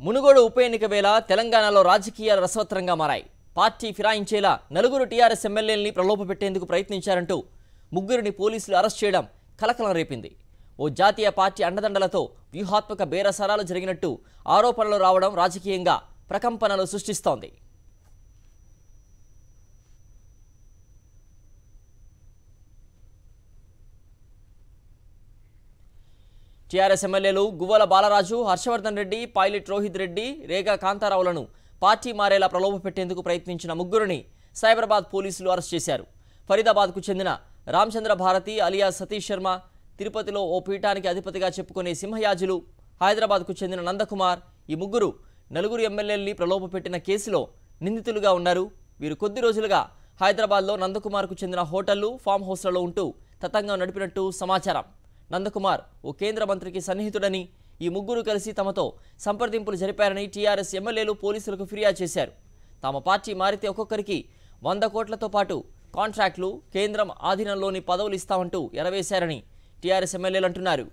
మునుగోడు ఉప ఎన్నిక వేళ తెలంగాణలో రాజకీయాలు రసవత్తరంగా మారాయి పార్టీ ఫిరాయించేలా నలుగురు టీఆర్ఎస్ ఎమ్మెల్యేలని ప్రలోభపెట్టేందుకు ప్రయత్నించారంటూ ముగ్గురిని పోలీసులు అరెస్ట్ చేయడం కలకలం రేపింది ఓ జాతీయ పార్టీ అండదండలతో వ్యూహాత్మక బేరసారాలు జరిగినట్టు ఆరోపణలు రావడం రాజకీయంగా ప్రకంపనలు సృష్టిస్తోంది టీఆర్ఎస్ ఎమ్మెల్యేలు గువ్వల బాలరాజు హర్షవర్ధన్ రెడ్డి పైలట్ రోహిత్ రెడ్డి రేగా కాంతారావులను పార్టీ మారేలా ప్రలోభ పెట్టేందుకు ప్రయత్నించిన ముగ్గురిని సైబరాబాద్ పోలీసులు అరెస్ట్ చేశారు ఫరీదాబాద్కు చెందిన రామచంద్ర భారతి అలియా సతీష్ శర్మ తిరుపతిలో ఓ పీఠానికి అధిపతిగా చెప్పుకునే సింహయాజులు హైదరాబాద్కు చెందిన నందకుమార్ ఈ ముగ్గురు నలుగురు ఎమ్మెల్యేలని ప్రలోభ పెట్టిన కేసులో నిందితులుగా ఉన్నారు వీరు కొద్ది రోజులుగా హైదరాబాద్లో నందకుమార్కు చెందిన హోటళ్లు ఫామ్ హౌస్లలో ఉంటూ తతంగం నడిపినట్టు సమాచారం నందకుమార్ ఓ కేంద్ర మంత్రికి సన్నిహితుడని ఈ ముగ్గురు కలిసి తమతో సంప్రదింపులు జరిపారని టీఆర్ఎస్ ఎమ్మెల్యేలు పోలీసులకు ఫిర్యాదు చేశారు తమ పార్టీ మారితే ఒక్కొక్కరికి వంద కోట్లతో పాటు కాంట్రాక్టులు కేంద్రం ఆధీనంలోని పదవులు ఇస్తామంటూ ఎరవేశారని టీఆర్ఎస్ ఎమ్మెల్యేలు అంటున్నారు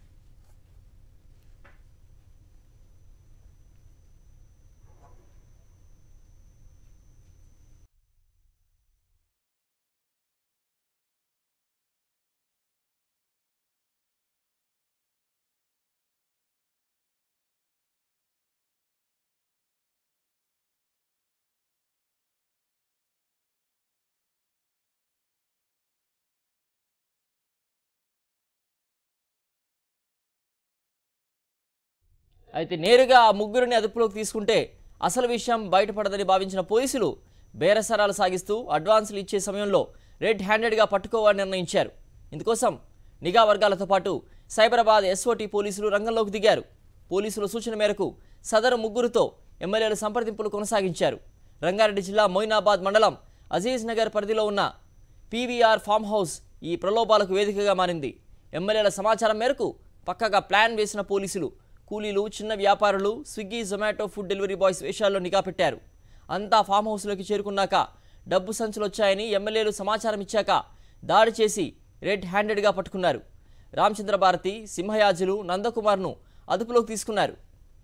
అయితే నేరుగా ఆ ముగ్గురిని అదుపులోకి తీసుకుంటే అసలు విషయం బయటపడదని భావించిన పోలీసులు బేరసరాలు సాగిస్తూ అడ్వాన్సులు ఇచ్చే సమయంలో రెడ్ హ్యాండెడ్గా పట్టుకోవాలని నిర్ణయించారు ఇందుకోసం నిఘా వర్గాలతో పాటు సైబరాబాద్ ఎస్ఓటీ పోలీసులు రంగంలోకి దిగారు పోలీసుల సూచన మేరకు సదరు ముగ్గురుతో ఎమ్మెల్యేలు సంప్రదింపులు కొనసాగించారు రంగారెడ్డి జిల్లా మొయినాబాద్ మండలం అజీజ్ నగర్ పరిధిలో ఉన్న పీవీఆర్ ఫామ్ హౌస్ ఈ ప్రలోభాలకు వేదికగా మారింది ఎమ్మెల్యేల సమాచారం మేరకు పక్కగా ప్లాన్ వేసిన పోలీసులు కూలీలు చిన్న వ్యాపారులు Swiggy Zomato food delivery boys వేషాల్లో నిఘా పెట్టారు అంతా ఫామ్ హౌస్లోకి చేరుకున్నాక డబ్బు సంచులు వచ్చాయని ఎమ్మెల్యేలు సమాచారం ఇచ్చాక దాడి చేసి రెడ్ హ్యాండెడ్గా పట్టుకున్నారు రామచంద్ర భారతి సింహయాజులు నందకుమార్ను అదుపులోకి తీసుకున్నారు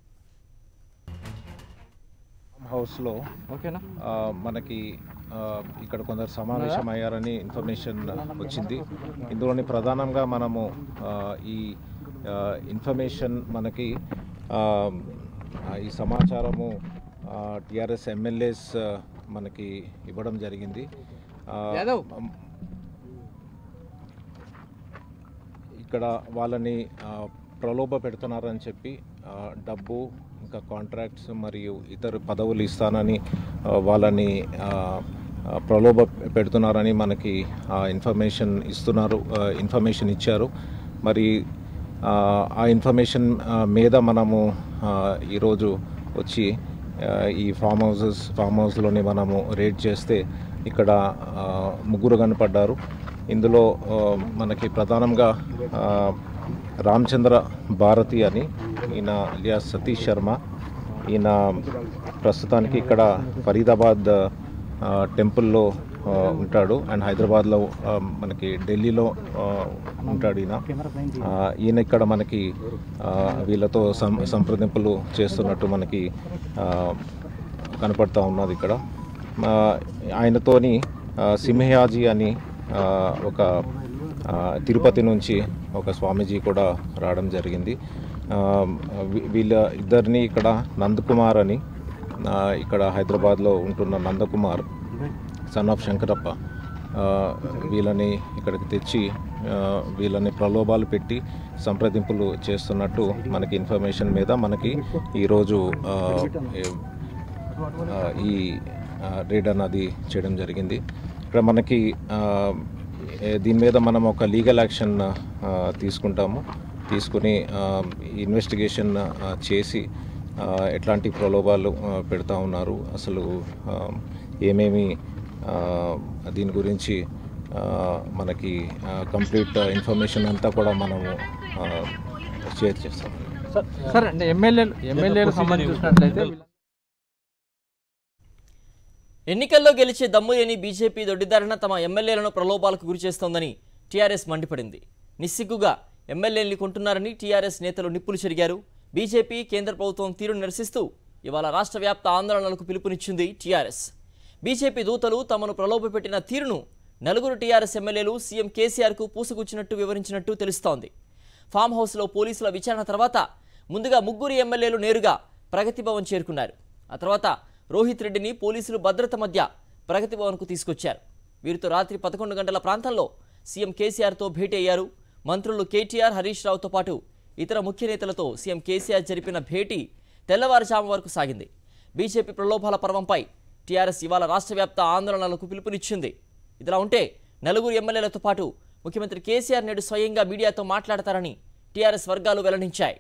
ఫామ్ హౌస్లో ఓకేనా ఆ, మనకి ఆ, ఇక్కడ కొందరు సమావేశం అయ్యారని ఇన్ఫర్మేషన్ వచ్చింది ఇందులోని ప్రధానంగా మనము ఆ, ఈ ఆ, ఇన్ఫర్మేషన్ మనకి ఆ, ఆ, ఈ సమాచారము టిఆర్ఎస్ ఎమ్మెల్యేస్ మనకి ఇవ్వడం జరిగింది ఆ, యాదవ్. మ్, ఇక్కడ వాళ్ళని ఆ, ప్రలోభ పెడుతున్నారని చెప్పి ఆ, డబ్బు ఇంకా కాంట్రాక్ట్స్ మరియు ఇతర పదవులు ఇస్తానని ఆ, వాళ్ళని ఆ, ఆ, ప్రలోభ పెడుతున్నారని మనకి ఆ, ఇన్ఫర్మేషన్ ఇస్తున్నారు ఆ, ఇన్ఫర్మేషన్ ఇచ్చారు మరి ఆ, ఆ ఇన్ఫర్మేషన్ ఆ, మీద మనము ఆ, ఈరోజు వచ్చి ఆ, ఈ ఫామ్ హౌసెస్ ఫామ్ హౌస్లోని మనము రేడ్ చేస్తే ఇక్కడ ఆ, ముగ్గురు కనపడ్డారు ఇందులో ఆ, మనకి ప్రధానంగా ఆ, రామచంద్ర భారతి అని ఈయన అలియాస్ సతీష్ శర్మ ఈయన ప్రస్తుతానికి ఇక్కడ ఫరీదాబాద్ ఆ, టెంపుల్లో ఆ, ఉంటాడు అండ్ హైదరాబాద్లో ఆ, మనకి ఢిల్లీలో ఆ, ఉంటాడు ఈయన ఆ, ఈయన ఇక్కడ మనకి ఆ, వీళ్ళతో సం సంప్రదింపులు చేస్తున్నట్టు మనకి ఆ, కనపడతా ఉన్నది ఇక్కడ ఆ, ఆయనతోని ఆ, సింహయాజీ అని ఆ, ఒక ఆ, తిరుపతి నుంచి ఒక స్వామీజీ కూడా రావడం జరిగింది ఆ, వీ- వీళ్ళ ఇద్దరిని ఇక్కడ నందకుమార్ అని ఆ, ఇక్కడ హైదరాబాద్లో ఉంటున్న నందకుమార్ సన్ ఆఫ్ శంకరప్ప ఆ, వీళ్ళని ఇక్కడికి తెచ్చి ఆ, వీళ్ళని ప్రలోభాలు పెట్టి సంప్రదింపులు చేస్తున్నట్టు మనకి ఇన్ఫర్మేషన్ మీద మనకి ఈరోజు ఆ, ఏ- ఆ, ఈ ఆ, రేడ్ అన్నది చేయడం జరిగింది ఇక్కడ మనకి ఆ, ఏ- దీని మీద మనం ఒక లీగల్ యాక్షన్ ఆ, తీసుకుంటాము తీసుకుని ఆ, ఇన్వెస్టిగేషన్ ఆ, చేసి ఆ, ఎట్లాంటి ప్రలోభాలు ఆ, పెడతా ఉన్నారు అసలు ఆ, ఏమేమి ఆ, దీని గురించి ఆ, మనకి కంప్లీట్ ఇన్ఫర్మేషన్ అంతా కూడా మనము షేర్ చేస్తాం సార్ సార్ అంటే ఎమ్మెల్యేలు ఎమ్మెల్యేలు సంబంధించి చూసినట్లయితే వీళ్ళ- ఎన్నికల్లో గెలిచే దమ్ము లేని బీజేపీ దొడ్డిదారిన తమ ఎమ్మెల్యేలను ప్రలోభాలకు గురిచేస్తోందని టీఆర్ఎస్ మండిపడింది నిస్సిగ్గుగా ఎమ్మెల్యేల్ని కొంటున్నారని టీఆర్ఎస్ నేతలు నిప్పులు చెరిగారు బీజేపీ కేంద్ర ప్రభుత్వం తీరును నిరసిస్తూ ఇవాళ రాష్ట్ర వ్యాప్త ఆందోళనలకు పిలుపునిచ్చింది టీఆర్ఎస్ బీజేపీ దూతలు తమను ప్రలోభపెట్టిన తీరును నలుగురు టీఆర్ఎస్ ఎమ్మెల్యేలు సీఎం కేసీఆర్కు పూసుగుచ్చినట్టు వివరించినట్టు తెలుస్తోంది ఫామ్ హౌస్లో పోలీసుల విచారణ తర్వాత ముందుగా ముగ్గురు ఎమ్మెల్యేలు నేరుగా ప్రగతి భవన్ చేరుకున్నారు ఆ తర్వాత రోహిత్ రెడ్డిని పోలీసులు భద్రత మధ్య ప్రగతి భవన్కు తీసుకొచ్చారు వీరితో రాత్రి పదకొండు గంటల ప్రాంతంలో సీఎం కేసీఆర్తో భేటీ అయ్యారు మంత్రులు కేటీఆర్ హరీష్ రావుతో పాటు ఇతర ముఖ్య నేతలతో సీఎం కేసీఆర్ జరిపిన భేటీ తెల్లవారుజాము వరకు సాగింది బీజేపీ ప్రలోభాల పర్వంపై టీఆర్ఎస్ ఇవాళ రాష్ట్ర వ్యాప్త ఆందోళనలకు పిలుపునిచ్చింది ఇదిలా ఉంటే నలుగురు ఎమ్మెల్యేలతో పాటు ముఖ్యమంత్రి కేసీఆర్ నేడు స్వయంగా మీడియాతో మాట్లాడతారని టీఆర్ఎస్ వర్గాలు వెల్లడించాయి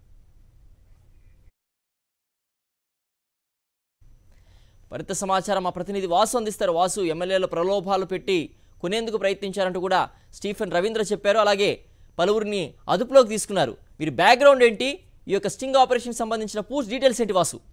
మరింత సమాచారం మా ప్రతినిధి వాసు అందిస్తారు వాసు ఎమ్మెల్యేల ప్రలోభాలు పెట్టి కొనేందుకు ప్రయత్నించారంటూ కూడా స్టీఫెన్ రవీంద్ర చెప్పారు అలాగే పలువురిని అదుపులోకి తీసుకున్నారు మీరు బ్యాక్గ్రౌండ్ ఏంటి ఈ యొక్క స్టింగ్ ఆపరేషన్ సంబంధించిన పూర్తి డీటెయిల్స్ ఏంటి వాసు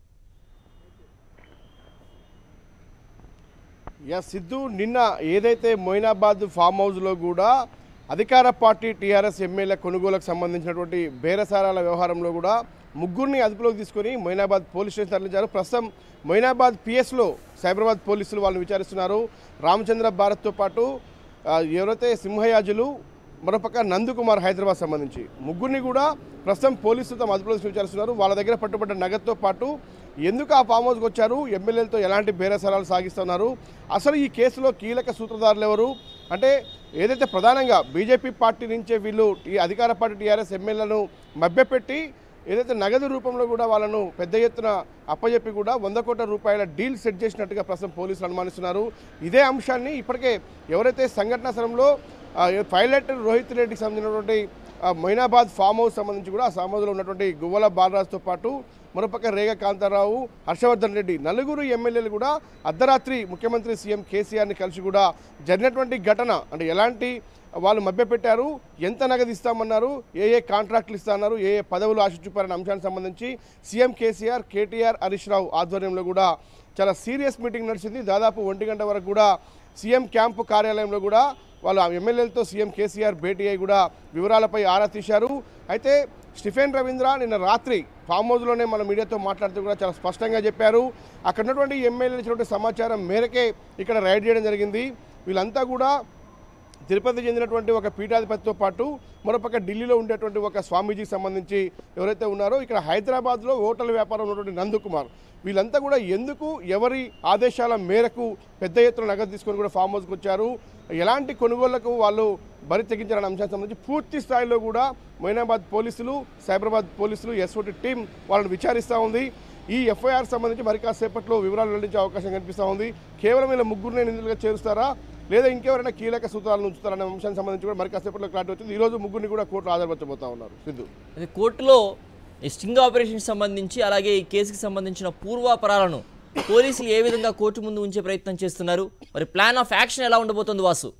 యా సిద్ధు నిన్న ఏదైతే మొయినాబాద్ ఫామ్ హౌస్లో కూడా అధికార పార్టీ టీఆర్ఎస్ ఎమ్మెల్యే కొనుగోలుకు సంబంధించినటువంటి బేరసారాల వ్యవహారంలో కూడా ముగ్గురిని అదుపులోకి తీసుకొని మొయినాబాద్ పోలీస్ స్టేషన్ తరలించారు ప్రస్తుతం మొయినాబాద్ పిఎస్లో సైబరాబాద్ పోలీసులు వాళ్ళని విచారిస్తున్నారు రామచంద్ర భారత్తో పాటు ఆ, ఎవరైతే సింహయాజులు మరోపక్క నందుకుమార్ హైదరాబాద్ సంబంధించి ముగ్గురిని కూడా ప్రస్తుతం పోలీసులు తమ అదుపులో తీసుకుని విచారిస్తున్నారు వాళ్ళ దగ్గర పట్టుబడ్డ నగదుతో పాటు ఎందుకు ఆ ఫామ్ హౌస్కి వచ్చారు ఎమ్మెల్యేలతో ఎలాంటి బేరసరాలు సాగిస్తున్నారు అసలు ఈ కేసులో కీలక సూత్రధారులు ఎవరు అంటే ఏదైతే ప్రధానంగా బీజేపీ పార్టీ నుంచే వీళ్ళు ఈ అధికార పార్టీ టీఆర్ఎస్ ఎమ్మెల్యేలను మభ్యపెట్టి ఏదైతే నగదు రూపంలో కూడా వాళ్ళను పెద్ద ఎత్తున అప్పజెప్పి కూడా వంద కోట్ల రూపాయల డీల్ సెట్ చేసినట్టుగా ప్రస్తుతం పోలీసులు అనుమానిస్తున్నారు ఇదే అంశాన్ని ఇప్పటికే ఎవరైతే సంఘటనా స్థలంలో ఆ, పైలట్ రోహిత్ రెడ్డికి సంబంధించినటువంటి ఆ, మొయినాబాద్ ఫామ్ హౌస్ సంబంధించి కూడా ఆ ఫామ్ హౌస్లో ఉన్నటువంటి గువ్వల బాలరాజుతో పాటు మరోపక్క రేగ కాంతారావు హర్షవర్ధన్ రెడ్డి నలుగురు ఎమ్మెల్యేలు కూడా అర్ధరాత్రి ముఖ్యమంత్రి సీఎం కేసీఆర్ని కలిసి కూడా జరిగినటువంటి ఘటన అంటే ఎలాంటి వాళ్ళు మభ్యపెట్టారు ఎంత నగదు ఇస్తామన్నారు ఏ ఏ కాంట్రాక్టులు ఇస్తామన్నారు ఏ ఏ పదవులు ఆశ చూపారనే అంశానికి సంబంధించి CM KCR KTR Harish Rao ఆధ్వర్యంలో కూడా చాలా సీరియస్ మీటింగ్ నడిచింది దాదాపు ఒంటి గంట వరకు కూడా సీఎం క్యాంపు కార్యాలయంలో కూడా వాళ్ళ ఎమ్మెల్యేలతో సీఎం కేసీఆర్ భేటీ అయి కూడా వివరాలపై ఆరా తీశారు అయితే స్టిఫెన్ రవీంద్ర నిన్న రాత్రి ఫామ్ హౌస్లోనే మన మీడియాతో మాట్లాడుతూ కూడా చాలా స్పష్టంగా చెప్పారు అక్కడ ఉన్నటువంటి ఎమ్మెల్యేలు ఇచ్చినటువంటి సమాచారం మేరకే ఇక్కడ రైడ్ చేయడం జరిగింది వీళ్ళంతా కూడా తిరుపతి చెందినటువంటి ఒక పీఠాధిపతితో పాటు మరోపక్క ఢిల్లీలో ఉండేటువంటి ఒక స్వామీజీకి సంబంధించి ఎవరైతే ఉన్నారో ఇక్కడ హైదరాబాద్లో హోటల్ వ్యాపారం ఉన్నటువంటి నందకుమార్ వీళ్ళంతా కూడా ఎందుకు ఎవరి ఆదేశాల మేరకు పెద్ద ఎత్తున నగదు తీసుకొని కూడా ఫామ్ హౌస్కి వచ్చారు ఎలాంటి కొనుగోళ్లకు వాళ్ళు బరి తెగించారనే అంశానికి సంబంధించి పూర్తి స్థాయిలో కూడా మొయినాబాద్ పోలీసులు సైబరాబాద్ పోలీసులు ఎస్ఓటి టీం వాళ్ళని విచారిస్తూ ఉంది ఈ ఎఫ్ఐఆర్ సంబంధించి మరి కాసేపట్లో వివరాలు వెల్లడించే అవకాశం కనిపిస్తూ ఉంది కేవలం ఇలా ముగ్గురునే నిందితులుగా చేరుస్తారా లేదా ఇంకెవరైనా కీలక సూత్రాలను ఉంచుతారనే అంశానికి సంబంధించి కూడా మరి కాసేపట్లో క్లారిటీ వచ్చింది ఈ రోజు ముగ్గురిని కూడా కోర్టులో హాజరుపరచబోతా ఉన్నారు సిద్ధు అది కోర్టులో ఈ స్టింగ్ ఆపరేషన్ సంబంధించి అలాగే ఈ కేసుకి సంబంధించిన పూర్వాపరాలను పోలీసులు ఏ విధంగా కోర్టు ముందు ఉంచే ప్రయత్నం చేస్తున్నారు మరి ప్లాన్ ఆఫ్ యాక్షన్ ఎలా ఉండబోతోంది వాసు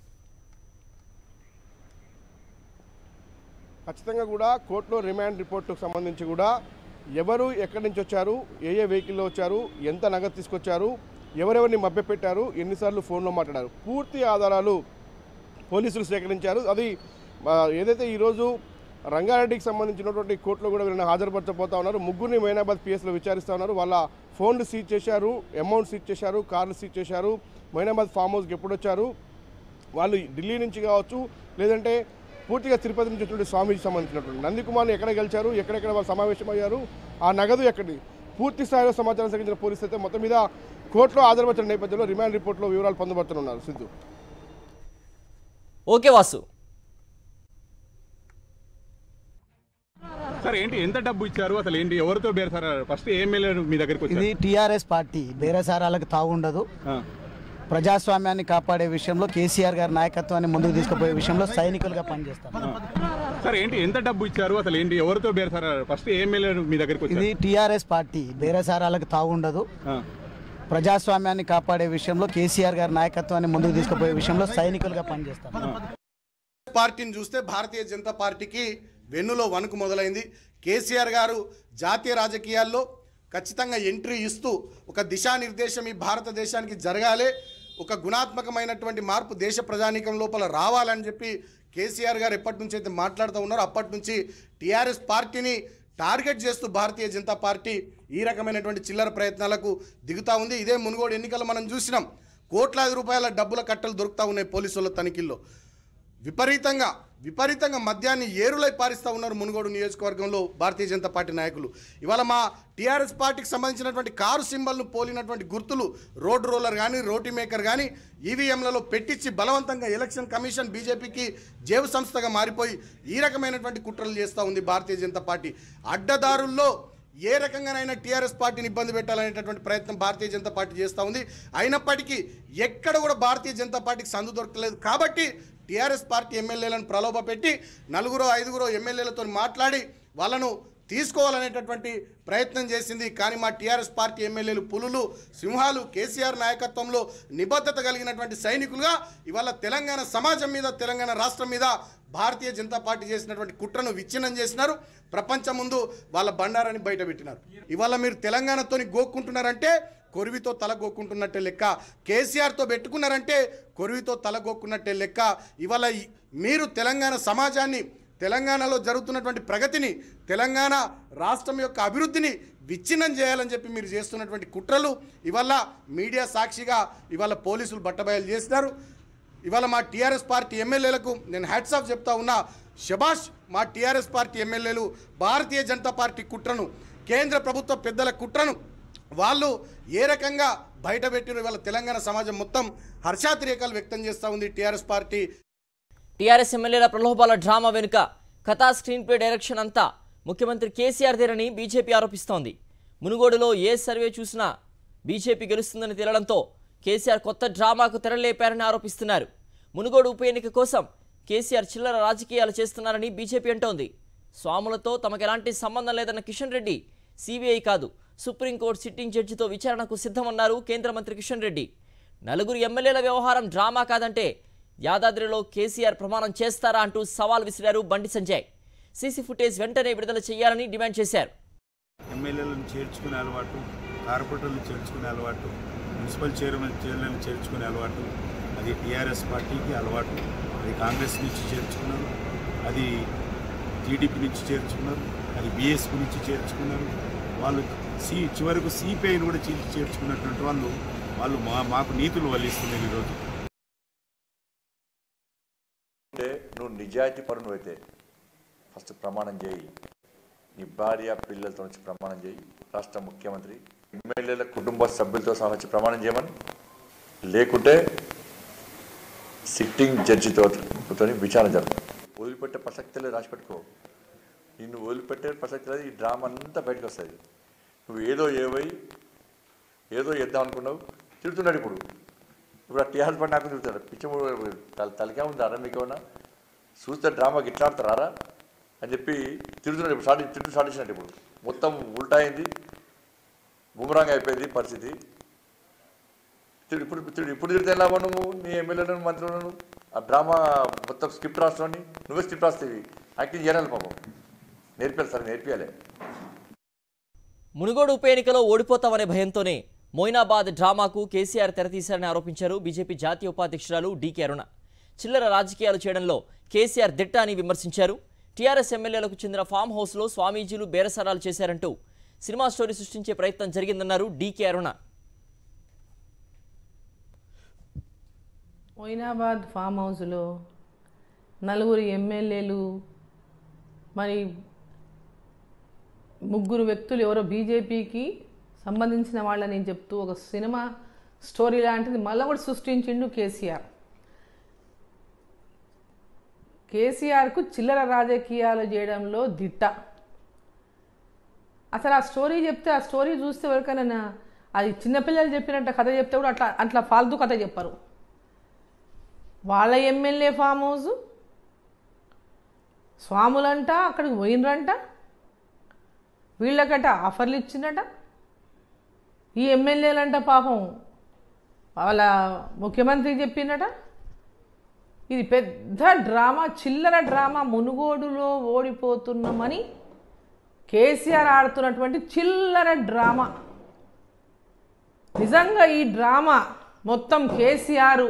ఖచ్చితంగా కూడా కోర్టులో రిమాండ్ రిపోర్టుకు సంబంధించి కూడా ఎవరు ఎక్కడి నుంచి వచ్చారు ఏ ఏ వెహికల్లో వచ్చారు ఎంత నగదు తీసుకొచ్చారు ఎవరెవరిని మభ్యపెట్టారు ఎన్నిసార్లు ఫోన్లో మాట్లాడారు పూర్తి ఆధారాలు పోలీసులు సేకరించారు అది ఆ, ఏదైతే ఈరోజు రంగారెడ్డికి సంబంధించినటువంటి కోర్టులో కూడా వీళ్ళని హాజరుపరచబోతా ఉన్నారు ముగ్గురిని మైనాబాద్ పిఎస్లో విచారిస్తూ ఉన్నారు వాళ్ళ ఫోన్లు సీజ్ చేశారు అమౌంట్ సీజ్ చేశారు కార్లు సీజ్ చేశారు మైనాబాద్ ఫామ్ హౌస్కి ఎప్పుడు వచ్చారు వాళ్ళు ఢిల్లీ నుంచి కావచ్చు లేదంటే పూర్తిగా తిరుపతి నుంచి వచ్చినటువంటి స్వామీజీ సంబంధించినటువంటి నందికుమార్ని ఎక్కడ గెలిచారు ఎక్కడెక్కడ వాళ్ళు సమావేశమయ్యారు ఆ నగదు ఎక్కడి పూర్తి స్థాయిలో సమాచారం సేకరించిన పోలీసులు అయితే మొత్తం మీద కోర్టులో హాజరుపరిచిన నేపథ్యంలో రిమాండ్ రిపోర్ట్లో వివరాలు పొందబడుతున్నారు సిద్ధు ఓకే వాసు సార్ ఏంటి ఎంత డబ్బు ఇచ్చారు అసలు ఏంటి ఎవరితో బేరసారా ఫస్ట్ ఏ ఎమ్మెల్యే మీ దగ్గరికి ఇది వచ్చారు టీఆర్ఎస్ పార్టీ బేరసారాలకు తాగుండదు ఆ, ప్రజాస్వామ్యాన్ని కాపాడే విషయంలో కేసీఆర్ గారి నాయకత్వాన్ని ముందుకు తీసుకుపోయే విషయంలో సైనికులుగా పనిచేస్తాం సార్ ఏంటి ఎంత డబ్బు ఇచ్చారు అసలు ఏంటి ఎవరితో బేరసారా ఫస్ట్ ఏ ఎమ్మెల్యే మీ దగ్గరికి ఇది వచ్చారు టీఆర్ఎస్ పార్టీ బేరసారాలకు తాగుండదు ఆ, ప్రజాస్వామ్యాన్ని కాపాడే విషయంలో కేసీఆర్ గారి నాయకత్వాన్ని ముందుకు తీసుకుపోయే విషయంలో సైనికులుగా పనిచేస్తాం పార్టీని చూస్తే భారతీయ జనతా పార్టీకి వెన్నులో వణుకు మొదలైంది కేసీఆర్ గారు జాతీయ రాజకీయాల్లో ఖచ్చితంగా ఎంట్రీ ఇస్తూ ఒక దిశానిర్దేశం ఈ భారతదేశానికి జరగాలి ఒక గుణాత్మకమైనటువంటి మార్పు దేశ ప్రజానీకం లోపల రావాలని చెప్పి కేసీఆర్ గారు ఎప్పటి నుంచి అయితే మాట్లాడుతూ ఉన్నారో అప్పటి నుంచి టీఆర్ఎస్ పార్టీని టార్గెట్ చేస్తూ భారతీయ జనతా పార్టీ ఈ రకమైనటువంటి చిల్లర ప్రయత్నాలకు దిగుతా ఉంది ఇదే మునుగోడు ఎన్నికలు మనం చూసినాం కోట్లాది రూపాయల డబ్బుల కట్టలు దొరుకుతా ఉన్నాయి పోలీసుల తనిఖీల్లో విపరీతంగా విపరీతంగా మద్యాన్ని ఏరులై పారిస్తూ ఉన్నారు మునుగోడు నియోజకవర్గంలో భారతీయ జనతా పార్టీ నాయకులు ఇవాళ మా టీఆర్ఎస్ పార్టీకి సంబంధించినటువంటి కారు సింబల్ను పోలినటువంటి గుర్తులు రోడ్ రోలర్ కానీ రోటీ మేకర్ కానీ ఈవీఎంలలో పెట్టించి బలవంతంగా ఎలక్షన్ కమిషన్ బీజేపీకి జేబు సంస్థగా మారిపోయి ఈ రకమైనటువంటి కుట్రలు చేస్తూ ఉంది భారతీయ జనతా పార్టీ అడ్డదారుల్లో ఏ రకంగానైనా టీఆర్ఎస్ పార్టీని ఇబ్బంది పెట్టాలనేటటువంటి ప్రయత్నం భారతీయ జనతా పార్టీ చేస్తూ ఉంది అయినప్పటికీ ఎక్కడ కూడా భారతీయ జనతా పార్టీకి సందు దొరకలేదు కాబట్టి టీఆర్ఎస్ పార్టీ ఎమ్మెల్యేలను ప్రలోభ పెట్టి నలుగురో ఐదుగురో ఎమ్మెల్యేలతో మాట్లాడి వాళ్ళను తీసుకోవాలనేటటువంటి ప్రయత్నం చేసింది కానీ మా టీఆర్ఎస్ పార్టీ ఎమ్మెల్యేలు పులులు సింహాలు కేసీఆర్ నాయకత్వంలో నిబద్ధత కలిగినటువంటి సైనికులుగా ఇవాళ తెలంగాణ సమాజం మీద తెలంగాణ రాష్ట్రం మీద భారతీయ జనతా పార్టీ చేసినటువంటి కుట్రను విచ్ఛిన్నం చేసినారు ప్రపంచం ముందు వాళ్ళ బండారాన్ని బయటపెట్టినారు ఇవాళ మీరు తెలంగాణతోని గోక్కుంటున్నారంటే కొరివితో తల గోక్కుంటున్నట్టే లెక్క కేసీఆర్తో పెట్టుకున్నారంటే కొరివితో తల గోక్కున్నట్టే లెక్క ఇవాళ ఈ- మీరు తెలంగాణ సమాజాన్ని తెలంగాణలో జరుగుతున్నటువంటి ప్రగతిని తెలంగాణ రాష్ట్రం యొక్క అభివృద్ధిని విచ్ఛిన్నం చేయాలని చెప్పి మీరు చేస్తున్నటువంటి కుట్రలు ఇవాళ మీడియా సాక్షిగా ఇవాళ పోలీసులు బట్టబయలు చేసినారు ఇవాళ మా టీఆర్ఎస్ పార్టీ ఎమ్మెల్యేలకు నేను హ్యాట్స్ ఆఫ్ చెప్తా ఉన్నా శబాష్ మా టీఆర్ఎస్ పార్టీ ఎమ్మెల్యేలు భారతీయ జనతా పార్టీ కుట్రను కేంద్ర ప్రభుత్వ పెద్దల కుట్రను వాళ్ళు ఏ రకంగా బయటపెట్టిన ఇవాళ తెలంగాణ సమాజం మొత్తం హర్షాతిరేకాలు వ్యక్తం చేస్తూ ఉంది టీఆర్ఎస్ పార్టీ టీఆర్ఎస్ ఎమ్మెల్యేల ప్రలోభాల డ్రామా వెనుక కథా స్క్రీన్ ప్లే డైరెక్షన్ అంతా ముఖ్యమంత్రి కేసీఆర్ దేనని బీజేపీ ఆరోపిస్తోంది మునుగోడులో ఏ సర్వే చూసినా బీజేపీ గెలుస్తుందని తేలడంతో కేసీఆర్ కొత్త డ్రామాకు తెరలేపారని ఆరోపిస్తున్నారు మునుగోడు ఉప ఎన్నిక కోసం కేసీఆర్ చిల్లర రాజకీయాలు చేస్తున్నారని బీజేపీ అంటోంది స్వాములతో తమకు ఎలాంటి సంబంధం లేదన్న కిషన్ రెడ్డి సిబిఐ కాదు సుప్రీంకోర్టు సిట్టింగ్ జడ్జితో విచారణకు సిద్ధమన్నారు కేంద్ర మంత్రి కిషన్ రెడ్డి నలుగురు ఎమ్మెల్యేల వ్యవహారం డ్రామా కాదంటే యాదాద్రిలో కేసీఆర్ ప్రమాణం చేస్తారా అంటూ సవాల్ విసిరారు బండి సంజయ్ సీసీ ఫుటేజ్ వెంటనే విడుదల చేయాలని డిమాండ్ చేశారు ఎమ్మెల్యేలను చేర్చుకునే అలవాటు కార్పొరేటర్లను చేర్చుకునే అలవాటు మున్సిపల్ చైర్మన్ చైర్మన్ చేర్చుకునే అలవాటు అది టీఆర్ఎస్ పార్టీకి అలవాటు అది కాంగ్రెస్ నుంచి చేర్చుకున్నారు అది టీడీపీ నుంచి చేర్చుకున్నారు అది బీఎస్పీ నుంచి చేర్చుకున్నారు వాళ్ళు సి చివరకు సిపిఐని కూడా చీల్చి చేర్చుకున్నటువంటి వాళ్ళు వాళ్ళు మా మాకు నీతులు వల్లిస్తున్నారు ఈరోజు అంటే నువ్వు నిజాయితీ పరును అయితే ఫస్ట్ ప్రమాణం చేయి నీ భార్య పిల్లలతో వచ్చి ప్రమాణం చేయి రాష్ట్ర ముఖ్యమంత్రి ఎమ్మెల్యేల కుటుంబ సభ్యులతో సహా వచ్చి ప్రమాణం చేయమని లేకుంటే సిట్టింగ్ జడ్జితో తో విచారణ జరుగుతుంది వదిలిపెట్టే ప్రసక్తి లేదు రాసి పెట్టుకో నిన్ను వదిలిపెట్టే ప్రసక్తి లేదు ఈ డ్రామా అంతా బయటకు వస్తుంది నువ్వు ఏదో ఏవై ఏదో చేద్దాం అనుకున్నావు తిడుతున్నాడు ఇప్పుడు ఇప్పుడు ఆ టీఆర్ఎస్ పడి నాకు తిరుగుతాడు పిచ్చముడు తల తలకే ఉంది అరా మీకు ఏమన్నా చూస్తే డ్రామాకి ఇట్లా ఆడతారా అని చెప్పి తిడుతున్నాడు ఇప్పుడు స్టార్ట్ తిట్టు స్టార్ట్ చేసినట్టు ఇప్పుడు మొత్తం ఉల్టా అయింది బుమరాంగ్ అయిపోయింది పరిస్థితి తిడు ఇప్పుడు తిడు ఇప్పుడు తిడితే ఎలా నువ్వు నీ ఎమ్మెల్యేలను మంత్రులను ఆ డ్రామా మొత్తం స్క్రిప్ట్ రాస్తావని నువ్వే స్క్రిప్ట్ రాస్తేవి యాక్టింగ్ చేయాలి పాపం నేర్పించాలి సరే నేర్పియాలి మునుగోడు ఉప ఎన్నికలో ఓడిపోతామనే భయంతోనే మొయినాబాద్ డ్రామాకు కేసీఆర్ తెరతీశారని ఆరోపించారు బీజేపీ జాతీయ ఉపాధ్యక్షురాలు డీకే అరుణ చిల్లర రాజకీయాలు చేయడంలో కేసీఆర్ దిట్ట అని విమర్శించారు టీఆర్ఎస్ ఎమ్మెల్యేలకు చెందిన ఫామ్ హౌస్లో స్వామీజీలు బేరసారాలు చేశారంటూ సినిమా స్టోరీ సృష్టించే ప్రయత్నం జరిగిందన్నారు డీకే అరుణ మొయినాబాద్ ఫామ్ హౌస్లో నలుగురు ఎమ్మెల్యేలు మరి ముగ్గురు వ్యక్తులు ఎవరో బీజేపీకి సంబంధించిన వాళ్ళని చెప్తూ ఒక సినిమా స్టోరీ లాంటిది మళ్ళీ కూడా సృష్టించిండు కేసీఆర్ కేసీఆర్కు చిల్లర రాజకీయాలు చేయడంలో దిట్ట అసలు ఆ స్టోరీ చెప్తే ఆ స్టోరీ చూస్తే ఎవరికైనా నా- అది చిన్నపిల్లలు చెప్పినట్టు కథ చెప్తే కూడా అట్లా అట్లా ఫాల్తూ కథ చెప్పరు వాళ్ళ ఎమ్మెల్యే ఫామ్ హౌస్ స్వాములంట అక్కడికి పోయినరంట వీళ్ళకట ఆఫర్లు ఇచ్చిందట ఈ ఎమ్మెల్యేలంట పాపం వాళ్ళ ముఖ్యమంత్రి చెప్పిందట ఇది పెద్ద డ్రామా చిల్లర డ్రామా మునుగోడులో ఓడిపోతున్నామని కేసీఆర్ ఆడుతున్నటువంటి చిల్లర డ్రామా నిజంగా ఈ డ్రామా మొత్తం కేసీఆర్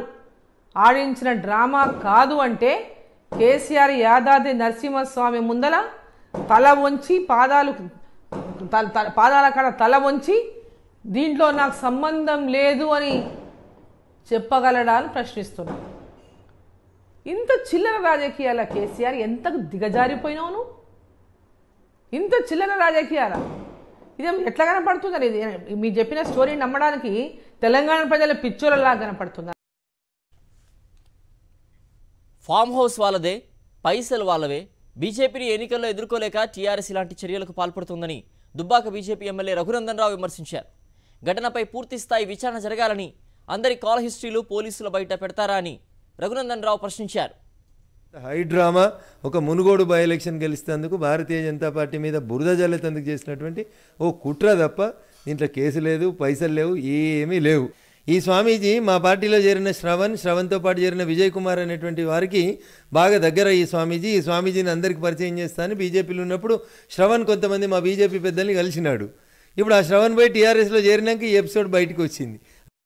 ఆడించిన డ్రామా కాదు అంటే కేసీఆర్ యాదాద్రి నరసింహస్వామి ముందల తల వంచి పాదాలు తల- తల- పాదాల కాడ తల వంచి దీంట్లో నాకు సంబంధం లేదు అని చెప్పగలడా అని ప్రశ్నిస్తున్నా ఇంత చిల్లర రాజకీయాల కేసీఆర్ ఎంత దిగజారిపోయినావు నువ్వు ఇంత చిల్లర రాజకీయాల ఇదేం ఎట్లా కనపడుతుంది ఇది మీరు చెప్పిన స్టోరీ నమ్మడానికి తెలంగాణ ప్రజల పిచ్చోళ్ళలా కనపడుతుందా ఫామ్ హౌస్ వాళ్ళదే పైసలు వాళ్ళవే బీజేపీని ఎన్నికల్లో ఎదుర్కోలేక టీఆర్ఎస్ ఇలాంటి చర్యలకు పాల్పడుతుందని దుబ్బాక బీజేపీ ఎమ్మెల్యే రఘునందన్ రావు విమర్శించారు ఘటనపై పూర్తి స్థాయి విచారణ జరగాలని అందరి కాల్ హిస్టరీలు పోలీసుల బయట పెడతారా అని రఘునందన్ రావు ప్రశ్నించారు హై డ్రామా ఒక మునుగోడు బై ఎలక్షన్ గెలిస్తేందుకు భారతీయ జనతా పార్టీ మీద బురద జల్లేతందుకు చేసినటువంటి ఓ కుట్ర తప్ప దీంట్లో కేసు లేదు పైసలు లేవు ఏమీ లేవు ఈ స్వామీజీ మా పార్టీలో చేరిన శ్రవణ్ శ్రవణ్తో పాటు చేరిన విజయ్ కుమార్ అనేటువంటి వారికి బాగా దగ్గర ఈ స్వామీజీ ఈ స్వామీజీని అందరికీ పరిచయం చేస్తాను బీజేపీలో ఉన్నప్పుడు శ్రవణ్ కొంతమంది మా బీజేపీ పెద్దల్ని కలిసినాడు ఇప్పుడు ఆ శ్రవణ్ పోయి టీఆర్ఎస్లో చేరినాక ఈ ఎపిసోడ్ బయటకు వచ్చింది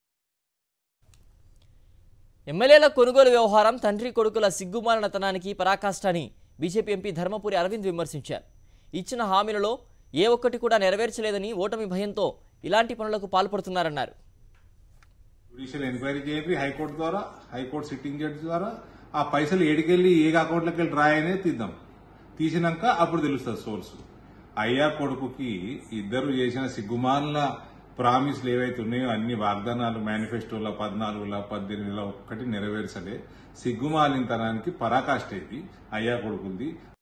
ఎమ్మెల్యేల కొనుగోలు వ్యవహారం తండ్రి కొడుకుల సిగ్గుమాలినతనానికి పరాకాష్ట అని బీజేపీ ఎంపీ ధర్మపురి అరవింద్ విమర్శించారు ఇచ్చిన హామీలలో ఏ ఒక్కటి కూడా నెరవేర్చలేదని ఓటమి భయంతో ఇలాంటి పనులకు పాల్పడుతున్నారన్నారు జ్యుడిషియల్ ఎంక్వైరీ చేయండి హైకోర్టు ద్వారా హైకోర్టు సిట్టింగ్ జడ్జి ద్వారా ఆ పైసలు ఏడికెళ్ళి ఏ అకౌంట్లోకి వెళ్ళి డ్రా అయినాయి తీద్దాం తీసినాక అప్పుడు తెలుస్తుంది సోర్స్ అయ్యా కొడుకుకి ఇద్దరు చేసిన సిగ్గుమాల ప్రామిస్లు ఏవైతే ఉన్నాయో అన్ని వాగ్దానాలు మేనిఫెస్టోలో పద్నాలుగుల పద్దెనిమిదిలో ఒక్కటి నెరవేర్చలే సిగ్గుమాలినతనానికి పరాకాష్ట ఇది అయ్యా కొడుకుంది